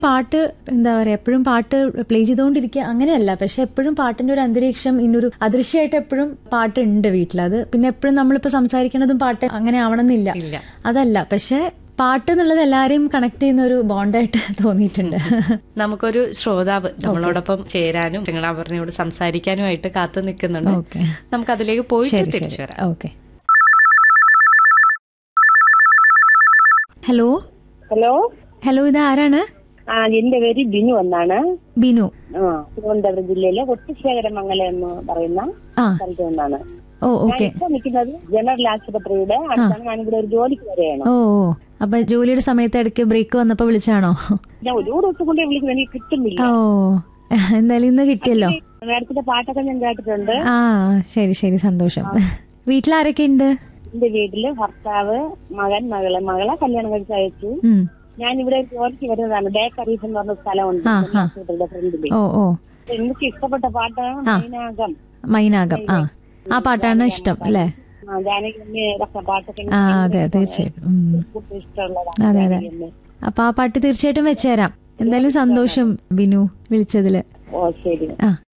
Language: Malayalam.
പാട്ട് എന്താ പറയാ എപ്പോഴും പാട്ട് പ്ലേ ചെയ്തുകൊണ്ടിരിക്കുക അങ്ങനെയല്ല പക്ഷെ എപ്പോഴും പാട്ടിന്റെ ഒരു അന്തരീക്ഷം ഇന്നൊരു അദൃശ്യമായിട്ട് എപ്പോഴും പാട്ട് ഉണ്ട് വീട്ടിൽ അത് പിന്നെ എപ്പോഴും നമ്മളിപ്പോ സംസാരിക്കുന്നതും പാട്ട് അങ്ങനെ ആവണമെന്നില്ല ഇല്ല അതല്ല പക്ഷെ പാട്ട് എന്നുള്ളത് എല്ലാരെയും കണക്ട് ചെയ്യുന്ന ഒരു ബോണ്ടായിട്ട് തോന്നിയിട്ടുണ്ട് നമുക്കൊരു ശ്രോതാവ് നമ്മളോടൊപ്പം ചേരാനും അവരിനോട് സംസാരിക്കാനുമായിട്ട് കാത്തു നിൽക്കുന്നുണ്ട് ഓക്കെ നമുക്ക് അതിലേക്ക് പോയിട്ട് ശരി തിരിച്ചു ശരി വരാം ഓക്കെ ഹലോ ഹലോ ഹലോ ഇത് ആരാണ് ആ എന്റെ പേര് ബിനു എന്നാണ് ബിനു ആ തിരുവനന്തപുരം ജില്ലയിലെ ഒട്ടിശേഖരമംഗലം എന്ന് പറയുന്ന ആ സ്ഥലത്ത് നിന്നാണ് ഓ ഞാൻ ഓക്കെ ഇപ്പൊ നിൽക്കുന്നത് ജനറൽ ആശുപത്രിയുടെ അടുത്താണ് ഞാനിവിടെ ഒരു ജോലിക്ക് വരെയാണ് ഓ ഓ. അപ്പൊ ജോലിയുടെ സമയത്ത് ഇടയ്ക്ക് ബ്രേക്ക് വന്നപ്പോ വിളിച്ചാണോ ഞാൻ ഒരു ദിവസം കൊണ്ട് വിളിക്കുന്നത് എനിക്ക് കിട്ടുന്നില്ല ഓ എന്തായാലും ഇന്ന് കിട്ടിയല്ലോ നേരത്തെ പാട്ടൊക്കെ ഞാൻ കേട്ടിട്ടുണ്ട് ആ ശരി ശരി സന്തോഷം വീട്ടിലാരൊക്കെ ഉണ്ട് എന്റെ വീട്ടില് ഭർത്താവ് മകൻ മകള് മകളെ കല്യാണം കഴിച്ച് അയച്ചു ഉം. ഞാൻ ഇവിടെ ഒരു ജോലിക്ക് വരുന്നതാണ് ബേക്കറീസ് എന്ന് പറഞ്ഞ സ്ഥലമുണ്ട് ആ, ആ. ആശുപത്രിയുടെ ഫ്രണ്ടില് ഓ ഓ എനിക്ക് ഇഷ്ടപ്പെട്ട പാട്ട് മൈനാകം മൈനാകം ആ ആ പാട്ടാണ് ഇഷ്ടം അല്ലേ ആ, ജാനകിയമ്മ ഇതൊക്കെ പാട്ടൊക്കെ ആ എനിക്ക് അതെ തീർച്ചയായിട്ടും ഉം. കൂടുതൽ ഇഷ്ടമുള്ളതാണ് അതെ അതെ ജാനകിയമ്മ. അപ്പൊ ആ പാട്ട് തീർച്ചയായിട്ടും വെച്ചുതരാം എന്തായാലും സന്തോഷം ബിനു വിളിച്ചതില് ഓ ശരി ആ